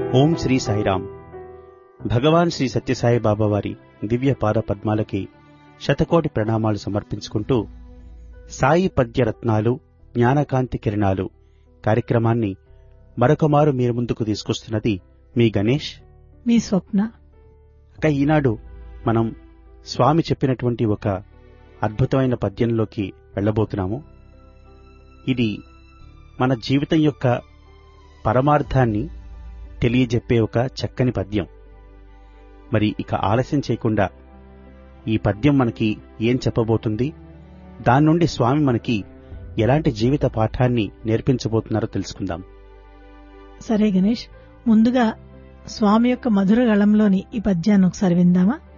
ఓం శ్రీ సాయిరాం భగవాన్ శ్రీ సత్యసాయి బాబా వారి దివ్య పాద పద్మాలకి శతకోటి ప్రణామాలు సమర్పించుకుంటూ సాయి పద్యరత్నాలు జ్ఞానకాంతి కిరణాలు కార్యక్రమాన్ని మరొకమారు మీరు ముందుకు తీసుకొస్తున్నది మీ గణేష్ మీ స్వప్న ఇక ఈనాడు మనం స్వామి చెప్పినటువంటి ఒక అద్భుతమైన పద్యంలోకి వెళ్ళబోతున్నాము ఇది మన జీవితం యొక్క పరమార్థాన్ని తెలియజెప్పే ఒక చక్కని పద్యం మరి ఇక ఆలస్యం చేయకుండా ఈ పద్యం మనకి ఏం చెప్పబోతుంది దాని నుండి స్వామి మనకి ఎలాంటి జీవిత పాఠాన్ని నేర్పించబోతున్నారో తెలుసుకుందాం సరే గణేష్ ముందుగా స్వామి యొక్క మధుర గళంలోని ఈ పద్యాన్ని ఒకసారి విందామా